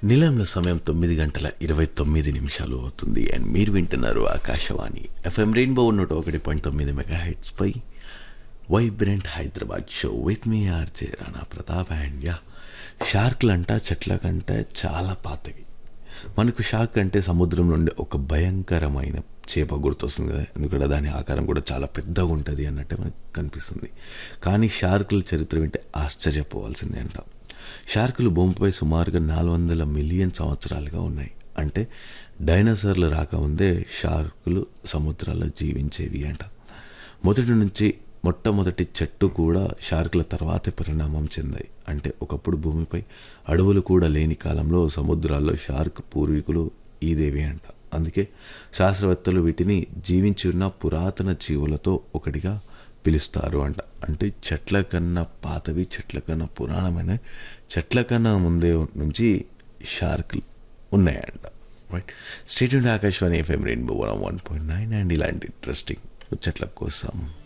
నిలంలో సమయం తొమ్మిది గంటల ఇరవై తొమ్మిది నిమిషాలు అవుతుంది అండ్ మీరు వింటున్నారు ఆకాశవాణి ఎఫ్ఎం రెయిన్బో నూట ఒకటి పాయింట్ తొమ్మిది మెగా పై వైబ్రెంట్ హైదరాబాద్ షో విత్ మీ ఆర్జే రాణా ప్రతాప్ అండ్ యా షార్క్లు అంట చెట్ల కంటే చాలా పాతవి మనకు షార్క్ అంటే సముద్రం నుండి ఒక భయంకరమైన చేప గుర్తొస్తుంది కదా ఎందుకంటే దాని ఆకారం కూడా చాలా పెద్దగా ఉంటుంది అన్నట్టే మనకు కనిపిస్తుంది కానీ షార్కుల చరిత్ర వింటే ఆశ్చర్యపోవాల్సిందే అంట షార్కులు భూమిపై సుమారుగా నాలుగు వందల మిలియన్ సంవత్సరాలుగా ఉన్నాయి అంటే డైనోసార్లు రాకముందే షార్కులు సముద్రాల్లో జీవించేవి అంట మొదటి నుంచి మొట్టమొదటి చెట్టు కూడా షార్కుల తర్వాతే పరిణామం చెందాయి అంటే ఒకప్పుడు భూమిపై అడవులు కూడా లేని కాలంలో సముద్రాల్లో షార్క్ పూర్వీకులు ఈదేవి అంట అందుకే శాస్త్రవేత్తలు వీటిని జీవించి ఉన్న పురాతన జీవులతో ఒకటిగా పిలుస్తారు అంట అంటే చెట్ల కన్నా పాతవి చెట్ల కన్నా పురాణమైన చెట్ల కన్నా ముందే నుంచి షార్కులు ఉన్నాయంట right state Akashvani FM rainbow one one point nine and ఇలాంటి ఇంట్రెస్టింగ్ చెట్ల కోసం